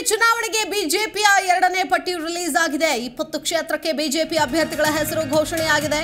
ಚುನಾವಣೆಗೆ ಬಿಜೆಪಿಯ ಎರಡನೇ ಪಟ್ಟಿ ರಿಲೀಸ್ ಆಗಿದೆ ಇಪ್ಪತ್ತು ಕ್ಷೇತ್ರಕ್ಕೆ ಬಿಜೆಪಿ ಅಭ್ಯರ್ಥಿಗಳ ಹೆಸರು ಘೋಷಣೆಯಾಗಿದೆ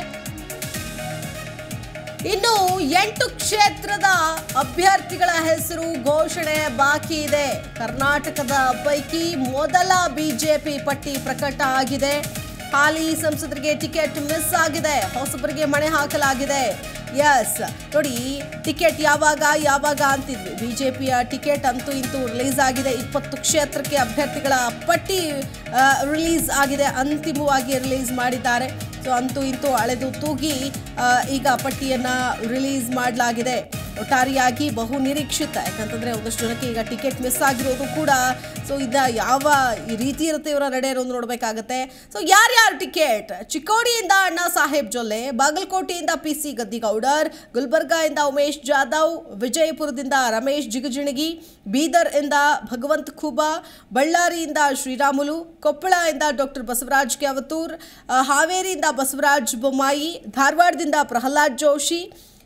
ಇನ್ನು ಎಂಟು ಕ್ಷೇತ್ರದ ಅಭ್ಯರ್ಥಿಗಳ ಹೆಸರು ಘೋಷಣೆ ಬಾಕಿ ಇದೆ ಕರ್ನಾಟಕದ ಪೈಕಿ ಮೊದಲ ಬಿಜೆಪಿ ಪಟ್ಟಿ ಪ್ರಕಟ ಆಗಿದೆ ಹಾಲಿ ಸಂಸದರಿಗೆ ಟಿಕೆಟ್ ಮಿಸ್ ಆಗಿದೆ ಹೊಸಬರಿಗೆ ಮಣೆ ಹಾಕಲಾಗಿದೆ ಎಸ್ ನೋಡಿ ಟಿಕೆಟ್ ಯಾವಾಗ ಯಾವಾಗ ಅಂತಿದ್ವಿ ಬಿಜೆಪಿಯ ಟಿಕೆಟ್ ಅಂತೂ ಇಂತೂ ರಿಲೀಸ್ ಆಗಿದೆ ಇಪ್ಪತ್ತು ಕ್ಷೇತ್ರಕ್ಕೆ ಅಭ್ಯರ್ಥಿಗಳ ಪಟ್ಟಿ ರಿಲೀಸ್ ಆಗಿದೆ ಅಂತಿಮವಾಗಿ ರಿಲೀಸ್ ಮಾಡಿದ್ದಾರೆ ಸೊ ಅಂತೂ ಇಂತೂ ಅಳೆದು ತೂಗಿ ಆ, ಈಗ ಪಟ್ಟಿಯನ್ನ ರಿಲೀಸ್ ಮಾಡಲಾಗಿದೆ ಒಟ್ಟಾರೆಯಾಗಿ ಬಹು ನಿರೀಕ್ಷಿತ ಯಾಕಂತಂದ್ರೆ ಒಂದಷ್ಟು ಜನಕ್ಕೆ ಈಗ ಟಿಕೆಟ್ ಮಿಸ್ ಆಗಿರೋದು ಕೂಡ ಸೊ ಇದ ಯಾವ ಈ ರೀತಿ ಇರುತ್ತೆ ಇವರ ನಡೆ ಇರೋದು ನೋಡಬೇಕಾಗತ್ತೆ ಸೊ ಯಾರ್ಯಾರು ಟಿಕೆಟ್ ಚಿಕ್ಕೋಡಿಯಿಂದ ಅಣ್ಣಾ ಸಾಹೇಬ್ ಜೊಲ್ಲೆ ಬಾಗಲಕೋಟೆಯಿಂದ ಪಿ ಸಿ ಗದ್ದಿಗೌಡರ್ ಗುಲ್ಬರ್ಗಾಯಿಂದ ಉಮೇಶ್ ಜಾಧವ್ ವಿಜಯಪುರದಿಂದ ರಮೇಶ್ ಜಿಗಜಿಣಗಿ ಬೀದರ್ ಇಂದ ಭಗವಂತ್ ಖೂಬಾ ಬಳ್ಳಾರಿಯಿಂದ ಶ್ರೀರಾಮುಲು ಕೊಪ್ಪಳ ಇಂದ ಡಾಕ್ಟರ್ ಬಸವರಾಜ್ ಕ್ಯಾವತೂರ್ ಆ, ಹಾವೇರಿಯಿಂದ ಬಸವರಾಜ್ ಬೊಮ್ಮಾಯಿ ಧಾರವಾಡದಿಂದ ಪ್ರಹ್ಲಾದ್ ಜೋಶಿ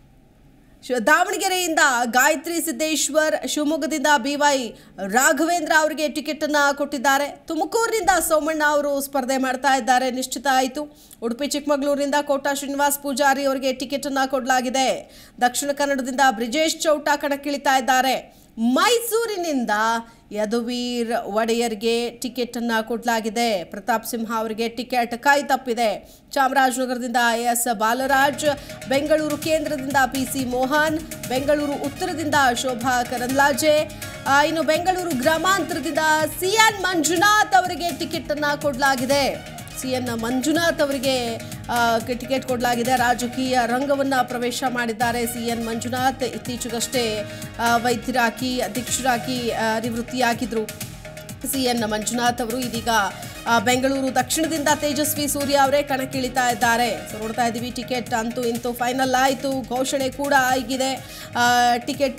ಶಿ- ದಾವಣಗೆರೆಯಿಂದ ಗಾಯತ್ರಿ ಸಿದ್ದೇಶ್ವರ್ ಶಿವಮೊಗ್ಗದಿಂದ ಬಿವೈ ರಾಘವೇಂದ್ರ ಅವರಿಗೆ ಟಿಕೆಟ್ ಅನ್ನ ಕೊಟ್ಟಿದ್ದಾರೆ ತುಮಕೂರಿನಿಂದ ಸೋಮಣ್ಣ ಅವರು ಸ್ಪರ್ಧೆ ಮಾಡ್ತಾ ಇದ್ದಾರೆ ನಿಶ್ಚಿತ ಆಯಿತು ಉಡುಪಿ ಚಿಕ್ಕಮಗಳೂರಿನಿಂದ ಕೋಟಾ ಶ್ರೀನಿವಾಸ್ ಪೂಜಾರಿ ಅವರಿಗೆ ಟಿಕೆಟ್ ಅನ್ನ ಕೊಡಲಾಗಿದೆ ದಕ್ಷಿಣ ಕನ್ನಡದಿಂದ ಬ್ರಿಜೇಶ್ ಚೌಟ ಕಣಕ್ಕಿಳಿತಾ ಇದ್ದಾರೆ ಮೈಸೂರಿನಿಂದ ಯದುವೀರ್ ಒಡೆಯರ್ಗೆ ಟಿಕೆಟ್ ಅನ್ನ ಕೊಡಲಾಗಿದೆ ಪ್ರತಾಪ್ ಸಿಂಹ ಅವರಿಗೆ ಟಿಕೆಟ್ ಕೈ ತಪ್ಪಿದೆ ಚಾಮರಾಜನಗರದಿಂದ ಎಸ್ ಬಾಲರಾಜ್ ಬೆಂಗಳೂರು ಕೇಂದ್ರದಿಂದ ಪಿ ಸಿ ಮೋಹನ್ ಬೆಂಗಳೂರು ಉತ್ತರದಿಂದ ಶೋಭಾ ಕರಂದ್ಲಾಜೆ ಆ, ಇನ್ನು ಬೆಂಗಳೂರು ಗ್ರಾಮಾಂತರದಿಂದ ಸಿ ಎನ್ ಮಂಜುನಾಥ್ ಅವರಿಗೆ ಟಿಕೆಟ್ ಅನ್ನ ಕೊಡಲಾಗಿದೆ ಸಿ ಎನ್ ಮಂಜುನಾಥ್ ಅವರಿಗೆ ಆ, ಕೆ- ಟಿಕೆಟ್ ಕೊಡಲಾಗಿದೆ ರಾಜಕೀಯ ರಂಗವನ್ನು ಪ್ರವೇಶ ಮಾಡಿದ್ದಾರೆ ಸಿ ಎನ್ ಮಂಜುನಾಥ್ ಇತ್ತೀಚೆಗಷ್ಟೇ ಆ, ವೈದ್ಯರಾಗಿ ಅಧ್ಯಕ್ಷರಾಗಿ ಆ, ನಿವೃತ್ತಿಯಾಗಿದ್ದರು ಸಿ ಎನ್ ಮಂಜುನಾಥ್ ಅವರು ಇದೀಗ ಆ, ಬೆಂಗಳೂರು ದಕ್ಷಿಣದಿಂದ ತೇಜಸ್ವಿ ಸೂರ್ಯ ಅವರೇ ಕಣಕ್ಕಿಳಿತಾ ಇದ್ದಾರೆ ಸೊ ನೋಡ್ತಾ ಇದ್ದೀವಿ ಟಿಕೆಟ್ ಅಂತೂ ಇಂತೂ ಫೈನಲ್ ಆಯಿತು ಘೋಷಣೆ ಕೂಡ ಆಗಿದೆ ಆ, ಟಿಕೆಟ್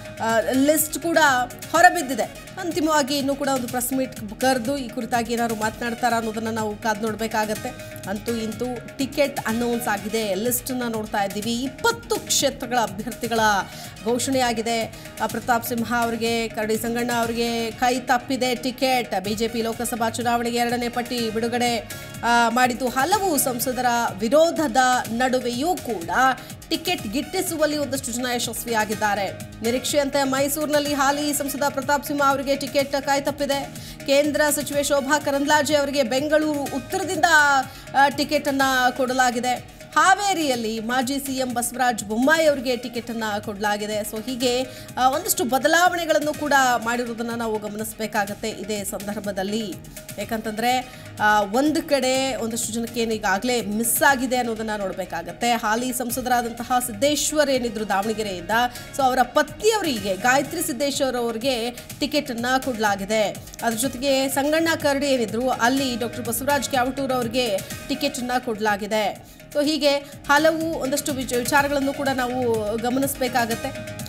ಲಿಸ್ಟ್ ಕೂಡ ಹೊರಬಿದ್ದಿದೆ ಅಂತಿಮವಾಗಿ ಇನ್ನೂ ಕೂಡ ಒಂದು ಪ್ರೆಸ್ ಮೀಟ್ ಕರೆದು ಈ ಕುರಿತಾಗಿ ಏನಾದ್ರು ಮಾತನಾಡ್ತಾರಾ ಅನ್ನೋದನ್ನು ನಾವು ಕಾದು ನೋಡಬೇಕಾಗತ್ತೆ ಅಂತೂ ಇಂತೂ ಟಿಕೆಟ್ ಅನೌನ್ಸ್ ಆಗಿದೆ ಲಿಸ್ಟನ್ನು ನೋಡ್ತಾ ಇದ್ದೀವಿ ಇಪ್ಪತ್ತು ಕ್ಷೇತ್ರಗಳ ಅಭ್ಯರ್ಥಿಗಳ ಘೋಷಣೆಯಾಗಿದೆ ಆ, ಪ್ರತಾಪ್ ಸಿಂಹ ಅವರಿಗೆ ಕರಡಿ ಸಂಗಣ್ಣ ಅವರಿಗೆ ಕೈ ತಪ್ಪಿದೆ ಟಿಕೆಟ್ ಬಿಜೆಪಿ ಲೋಕಸಭಾ ಚುನಾವಣೆಗೆ ಎರಡನೇ ಪಟ್ಟಿ ಬಿಡುಗಡೆ ಆ, ಮಾಡಿದ್ದು ಹಲವು ಸಂಸದರ ವಿರೋಧದ ನಡುವೆಯೂ ಕೂಡ ಟಿಕೆಟ್ ಗಿಟ್ಟಿಸುವಲ್ಲಿ ಒಂದಷ್ಟು ಜನ ಯಶಸ್ವಿಯಾಗಿದ್ದಾರೆ ನಿರೀಕ್ಷೆಯಂತೆ ಮೈಸೂರಿನಲ್ಲಿ ಹಾಲಿ ಸಂಸದ ಪ್ರತಾಪ್ ಸಿಂಹ ಅವರಿಗೆ ಟಿಕೆಟ್ ಕೈ ತಪ್ಪಿದೆ ಕೇಂದ್ರ ಸಚಿವೆ ಶೋಭಾ ಕರಂದ್ಲಾಜೆ ಅವರಿಗೆ ಬೆಂಗಳೂರು ಉತ್ತರದಿಂದ ಆ, ಟಿಕೆಟ್ ಅನ್ನ ಕೊಡಲಾಗಿದೆ ಹಾವೇರಿಯಲ್ಲಿ ಮಾಜಿ ಸಿಎಂ ಬಸವರಾಜ ಬೊಮ್ಮಾಯಿ ಅವರಿಗೆ ಟಿಕೆಟ್ ಅನ್ನ ಕೊಡಲಾಗಿದೆ ಸೊ ಹೀಗೆ ಆ, ಒಂದಷ್ಟು ಬದಲಾವಣೆಗಳನ್ನು ಕೂಡ ಮಾಡಿರೋದನ್ನ ನಾವು ಗಮನಿಸಬೇಕಾಗತ್ತೆ ಇದೇ ಸಂದರ್ಭದಲ್ಲಿ ಯಾಕಂತಂದ್ರೆ ಆ, ಒಂದು ಕಡೆ ಒಂದಷ್ಟು ಜನಕ್ಕೆ ಏನು ಈಗಾಗಲೇ ಮಿಸ್ ಆಗಿದೆ ಅನ್ನೋದನ್ನ ನೋಡಬೇಕಾಗತ್ತೆ ಹಾಲಿ ಸಂಸದರಾದಂತಹ ಸಿದ್ದೇಶ್ವರ್ ಏನಿದ್ರು ದಾವಣಗೆರೆಯಿಂದ ಸೊ ಅವರ ಪತ್ನಿಯವರಿಗೆ ಗಾಯತ್ರಿ ಸಿದ್ದೇಶ್ವರ್ ಅವರಿಗೆ ಟಿಕೆಟ್ ಅನ್ನ ಕೊಡಲಾಗಿದೆ ಅದ್ರ ಜೊತೆಗೆ ಸಂಗಣ್ಣ ಕರಡಿ ಏನಿದ್ರು ಅಲ್ಲಿ ಡಾಕ್ಟರ್ ಬಸವರಾಜ್ ಕ್ಯಾವಟೂರ್ ಅವರಿಗೆ ಟಿಕೆಟ್ ಅನ್ನ ಕೊಡಲಾಗಿದೆ ಸೊ ಹೀಗೆ ಹಲವು ಒಂದಷ್ಟು ವಿಚ- ವಿಚಾರಗಳನ್ನು ಕೂಡ ನಾವು ಗಮನಿಸಬೇಕಾಗತ್ತೆ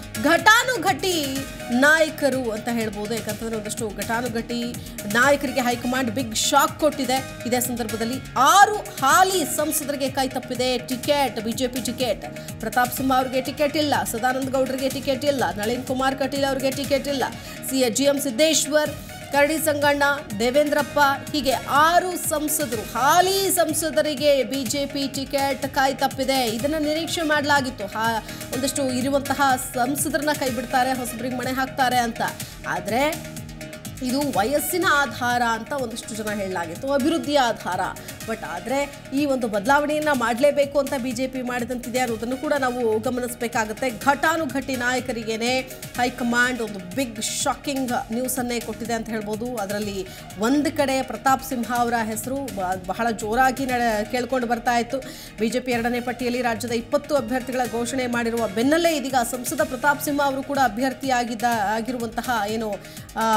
ಘಟಾನುಘಟಿ ನಾಯಕರು ಅಂತ ಹೇಳ್ಬೋದು ಯಾಕಂತಂದ್ರೆ ಒಂದಷ್ಟು ಘಟಾನುಘಟಿ ನಾಯಕರಿಗೆ ಹೈಕಮಾಂಡ್ ಬಿಗ್ ಶಾಕ್ ಕೊಟ್ಟಿದೆ ಇದೇ ಸಂದರ್ಭದಲ್ಲಿ ಆರು ಹಾಲಿ ಸಂಸದರಿಗೆ ಕೈ ತಪ್ಪಿದೆ ticket BJP ticket Pratap Simha ಅವರಿಗೆ ಟಿಕೆಟ್ ಇಲ್ಲ ಸದಾನಂದ ಗೌಡರಿಗೆ ಟಿಕೆಟ್ ಇಲ್ಲ ನಳಿನ್ ಕುಮಾರ್ ಕಟೀಲ್ ಅವರಿಗೆ ಟಿಕೆಟ್ ಇಲ್ಲ C G M Siddeshwar Karadi Sanganna Devendrappa ಹೀಗೆ ಆರು ಸಂಸದರು ಹಾಲಿ ಸಂಸದರಿಗೆ ಬಿಜೆಪಿ ಟಿಕೆಟ್ ಕೈ ತಪ್ಪಿದೆ ಇದನ್ನ ನಿರೀಕ್ಷೆ ಮಾಡಲಾಗಿತ್ತು ಹಾ ಒಂದಷ್ಟು ಇರುವಂತಹ ಸಂಸದರನ್ನ ಕೈ ಬಿಡ್ತಾರೆ ಹೊಸಬರಿಗೆ ಮಣೆ ಹಾಕ್ತಾರೆ ಅಂತ ಆದರೆ ಇದು ವಯಸ್ಸಿನ ಆಧಾರ ಅಂತ ಒಂದಿಷ್ಟು ಜನ ಹೇಳಲಾಗಿತ್ತು ಅಭಿವೃದ್ಧಿಯ ಆಧಾರ ಬಟ್ ಆದರೆ ಈ ಒಂದು ಬದಲಾವಣೆಯನ್ನು ಮಾಡಲೇಬೇಕು ಅಂತ ಬಿ ಜೆ ಪಿ ಮಾಡಿದಂತಿದೆ ಅನ್ನೋದನ್ನು ಕೂಡ ನಾವು ಗಮನಿಸಬೇಕಾಗುತ್ತೆ ಘಟಾನುಘಟಿ ನಾಯಕರಿಗೇನೆ ಹೈಕಮಾಂಡ್ ಒಂದು ಬಿಗ್ ಶಾಕಿಂಗ್ ನ್ಯೂಸನ್ನೇ ಕೊಟ್ಟಿದೆ ಅಂತ ಹೇಳ್ಬೋದು ಅದರಲ್ಲಿ ಒಂದು ಕಡೆ ಪ್ರತಾಪ್ ಸಿಂಹ ಅವರ ಹೆಸರು ಬ- ಬಹಳ ಜೋರಾಗಿ ನಡೆ ಕೇಳ್ಕೊಂಡು ಬರ್ತಾ ಇತ್ತು ಬಿ ಜೆ ಪಿ ಎರಡನೇ ಪಟ್ಟಿಯಲ್ಲಿ ರಾಜ್ಯದ ಇಪ್ಪತ್ತು ಅಭ್ಯರ್ಥಿಗಳ ಘೋಷಣೆ ಮಾಡಿರುವ ಬೆನ್ನಲ್ಲೇ ಇದೀಗ ಸಂಸದ ಪ್ರತಾಪ್ ಸಿಂಹ ಅವರು ಕೂಡ ಅಭ್ಯರ್ಥಿಯಾಗಿದ್ದ ಆಗಿರುವಂತಹ ಏನು ಆ,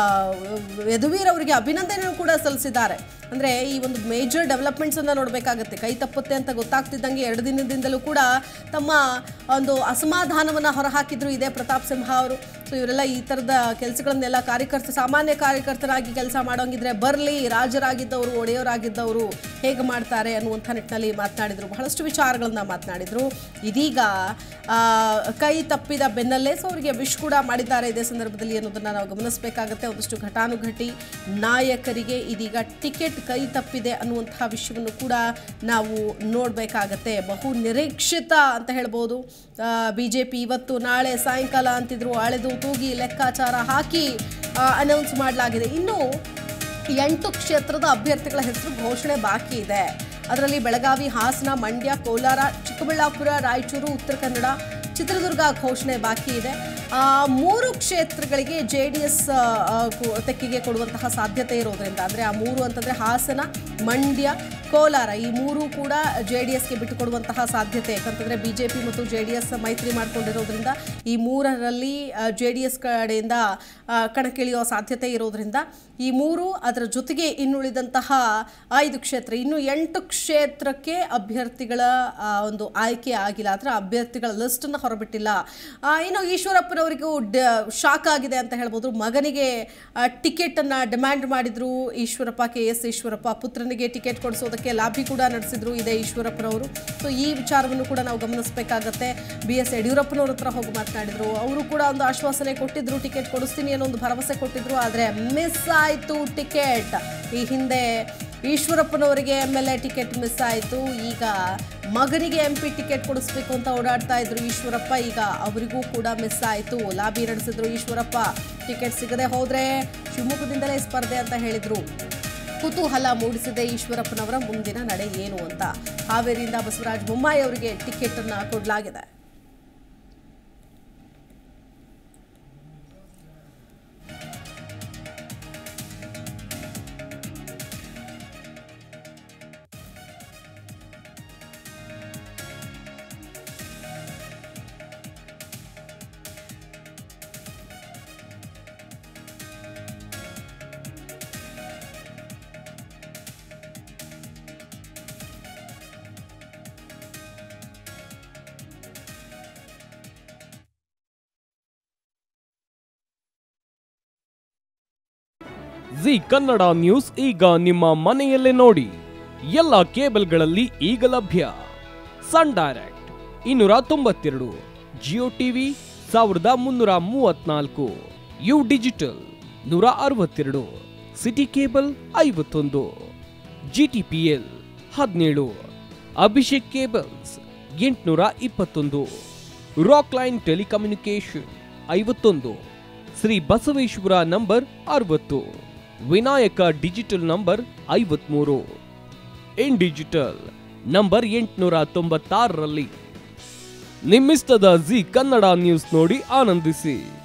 ಯದುವೀರ್ ಅವರಿಗೆ ಅಭಿನಂದನೆ ಕೂಡ ಸಲ್ಲಿಸಿದ್ದಾರೆ ಅಂದರೆ ಈ ಒಂದು ಮೇಜರ್ ಡೆವಲಪ್ಮೆಂಟ್ಸನ್ನು ನೋಡಬೇಕಾಗತ್ತೆ ಕೈ ತಪ್ಪುತ್ತೆ ಅಂತ ಗೊತ್ತಾಗ್ತಿದ್ದಂಗೆ ಎರಡು ದಿನದಿಂದಲೂ ಕೂಡ ತಮ್ಮ ಒಂದು ಅಸಮಾಧಾನವನ್ನು ಹೊರಹಾಕಿದ್ರು ಇದೇ ಪ್ರತಾಪ್ ಸಿಂಹ ಅವರು ಸೊ ಇವರೆಲ್ಲ ಈ ಥರದ ಕೆಲಸಗಳನ್ನೆಲ್ಲ ಕಾರ್ಯಕರ್ತ ಸಾಮಾನ್ಯ ಕಾರ್ಯಕರ್ತರಾಗಿ ಕೆಲಸ ಮಾಡೋಂಗಿದ್ರೆ ಬರಲಿ ರಾಜರಾಗಿದ್ದವರು ಒಡೆಯವರಾಗಿದ್ದವರು ಹೇಗೆ ಮಾಡ್ತಾರೆ ಅನ್ನುವಂಥ ನಿಟ್ಟಿನಲ್ಲಿ ಮಾತನಾಡಿದರು ಬಹಳಷ್ಟು ವಿಚಾರಗಳನ್ನ ಮಾತನಾಡಿದರು ಇದೀಗ ಆ, ಕೈ ತಪ್ಪಿದ ಬೆನ್ನಲ್ಲೇ ಸೊ ಅವರಿಗೆ ವಿಶ್ ಕೂಡ ಮಾಡಿದ್ದಾರೆ ಇದೇ ಸಂದರ್ಭದಲ್ಲಿ ಅನ್ನೋದನ್ನ ನಾವು ಗಮನಿಸಬೇಕಾಗತ್ತೆ ಒಂದಷ್ಟು ಘಟಾನುಘಟಿ ನಾಯಕರಿಗೆ ಇದೀಗ ಟಿಕೆಟ್ ಕೈ ತಪ್ಪಿದೆ ಅನ್ನುವಂತಹ ವಿಷಯವನ್ನು ಕೂಡ ನಾವು ನೋಡಬೇಕಾಗತ್ತೆ ಬಹು ನಿರೀಕ್ಷಿತ ಅಂತ ಹೇಳ್ಬೋದು ಬಿ ಜೆ ಪಿ ಇವತ್ತು ನಾಳೆ ಸಾಯಂಕಾಲ ಅಂತಿದ್ರು ಅಳೆದು ತೂಗಿ ಲೆಕ್ಕಾಚಾರ ಹಾಕಿ ಅನೌನ್ಸ್ ಮಾಡಲಾಗಿದೆ ಇನ್ನು ಎಂಟು ಕ್ಷೇತ್ರದ ಅಭ್ಯರ್ಥಿಗಳ ಹೆಸರು ಘೋಷಣೆ ಬಾಕಿ ಇದೆ ಅದರಲ್ಲಿ ಬೆಳಗಾವಿ ಹಾಸನ ಮಂಡ್ಯ ಕೋಲಾರ ಚಿಕ್ಕಬಳ್ಳಾಪುರ ರಾಯಚೂರು ಉತ್ತರ ಕನ್ನಡ ಚಿತ್ರದುರ್ಗ ಘೋಷಣೆ ಬಾಕಿ ಇದೆ ಆ, ಮೂರು ಕ್ಷೇತ್ರಗಳಿಗೆ ಜೆ ಡಿ ಎಸ್ ತೆಕ್ಕಿಗೆ ಕೊಡುವಂತಹ ಸಾಧ್ಯತೆ ಇರೋದ್ರಿಂದ ಅಂದರೆ ಆ ಮೂರು ಅಂತಂದರೆ ಹಾಸನ ಮಂಡ್ಯ ಕೋಲಾರ ಈ ಮೂರು ಕೂಡ ಜೆ ಡಿ ಎಸ್ಗೆ ಬಿಟ್ಟುಕೊಡುವಂತಹ ಸಾಧ್ಯತೆ ಯಾಕಂತಂದರೆ ಬಿ ಜೆ ಪಿ ಮತ್ತು ಜೆ ಡಿ ಎಸ್ ಮೈತ್ರಿ ಮಾಡ್ಕೊಂಡಿರೋದ್ರಿಂದ ಈ ಮೂರರಲ್ಲಿ ಜೆ ಡಿ ಎಸ್ ಕಡೆಯಿಂದ ಆ, ಕಣಕ್ಕಿಳಿಯೋ ಸಾಧ್ಯತೆ ಇರೋದ್ರಿಂದ ಈ ಮೂರು ಅದರ ಜೊತೆಗೆ ಇನ್ನುಳಿದಂತಹ ಐದು ಕ್ಷೇತ್ರ ಇನ್ನು ಎಂಟು ಕ್ಷೇತ್ರಕ್ಕೆ ಅಭ್ಯರ್ಥಿಗಳ ಆ, ಒಂದು ಆಯ್ಕೆ ಆಗಿಲ್ಲ ಅದರ ಅಭ್ಯರ್ಥಿಗಳ ಲಿಸ್ಟನ್ನು ಹೊರಬಿಟ್ಟಿಲ್ಲ ಆ, ಇನ್ನು ಈಶ್ವರಪ್ಪನವರಿಗೂ ಡ ಶಾಕ್ ಆಗಿದೆ ಅಂತ ಹೇಳ್ಬೋದು ಮಗನಿಗೆ ಟಿಕೆಟನ್ನು ಡಿಮ್ಯಾಂಡ್ ಮಾಡಿದ್ರು ಈಶ್ವರಪ್ಪ ಕೆ ಎಸ್ ಈಶ್ವರಪ್ಪ ಪುತ್ರನಿಗೆ ಟಿಕೆಟ್ ಕೊಡಿಸೋದಕ್ಕೆ ಲಾಬಿ ಕೂಡ ನಡೆಸಿದ್ರು ಇದೇ ಈಶ್ವರಪ್ಪನವರು ಸೊ ಈ ವಿಚಾರವನ್ನು ಕೂಡ ನಾವು ಗಮನಿಸಬೇಕಾಗತ್ತೆ ಬಿ ಎಸ್ ಯಡಿಯೂರಪ್ಪನವ್ರ ಹತ್ರ ಹೋಗಿ ಮಾತನಾಡಿದ್ರು ಅವರು ಕೂಡ ಒಂದು ಆಶ್ವಾಸನೆ ಕೊಟ್ಟಿದ್ರು ಟಿಕೆಟ್ ಕೊಡಿಸ್ತೀನಿ ಅನ್ನೋ ಒಂದು ಭರವಸೆ ಕೊಟ್ಟಿದ್ರು ಆದರೆ ಮಿಸ್ ಆಯಿತು ಟಿಕೆಟ್ ಈ ಹಿಂದೆ ಈಶ್ವರಪ್ಪನವರಿಗೆ M L A ticket miss ಆಯಿತು ಈಗ ಮಗನಿಗೆ ಎಂ ಪಿ ಟಿಕೆಟ್ ಕೊಡಿಸ್ಬೇಕು ಅಂತ ಓಡಾಡ್ತಾ ಇದ್ರು ಈಶ್ವರಪ್ಪ ಈಗ ಅವರಿಗೂ ಕೂಡ ಮಿಸ್ ಆಯಿತು ಲಾಬಿ ನಡೆಸಿದ್ರು ಈಶ್ವರಪ್ಪ ಟಿಕೆಟ್ ಸಿಗದೆ ಹೋದ್ರೆ ಶಿವಮೊಗ್ಗದಿಂದಲೇ ಸ್ಪರ್ಧೆ ಅಂತ ಹೇಳಿದ್ರು ಕುತೂಹಲ ಮೂಡಿಸಿದೆ ಈಶ್ವರಪ್ಪನವರ ಮುಂದಿನ ನಡೆ ಏನು ಅಂತ ಹಾವೇರಿಯಿಂದ ಬಸವರಾಜ ಬೊಮ್ಮಾಯಿ ಅವರಿಗೆ ಟಿಕೆಟ್ ಅನ್ನ ಕೊಡಲಾಗಿದೆ ಜಿ ಕನ್ನಡ ನ್ಯೂಸ್ ಈಗ ನಿಮ್ಮ ಮನೆಯಲ್ಲೇ ನೋಡಿ ಎಲ್ಲ ಕೇಬಲ್ಗಳಲ್ಲಿ ಈಗ ಲಭ್ಯ ಸನ್ ಡೈರೆಕ್ಟ್ ಇನ್ನೂರ ತೊಂಬತ್ತೆರಡು ಜಿಯೋ ಟಿವಿ ಸಾವಿರದ ಮುನ್ನೂರ ಮೂವತ್ನಾಲ್ಕು ಯು ಡಿಜಿಟಲ್ ನೂರ ಅರವತ್ತೆರಡು ಸಿಟಿ ಕೇಬಲ್ ಐವತ್ತೊಂದು ಜಿ ಟಿ ಪಿ ಎಲ್ ಹದಿನೇಳು ಅಭಿಷೇಕ್ ಕೇಬಲ್ಸ್ ಎಂಟುನೂರ ಇಪ್ಪತ್ತೊಂದು ರಾಕ್ ಲೈನ್ ಟೆಲಿಕಮ್ಯುನಿಕೇಶನ್ ಐವತ್ತೊಂದು ಶ್ರೀ ಬಸವೇಶ್ವರ ನಂಬರ್ ಅರವತ್ತು ವಿನಾಯಕ ಡಿಜಿಟಲ್ ನಂಬರ್ ಐವತ್ಮೂರು ಇನ್ ಡಿಜಿಟಲ್ ನಂಬರ್ ಎಂಟುನೂರ ತೊಂಬತ್ತಾರರಲ್ಲಿ ನಿಮ್ಮಿಸ್ತದ ಜಿ ಕನ್ನಡ ನ್ಯೂಸ್ ನೋಡಿ ಆನಂದಿಸಿ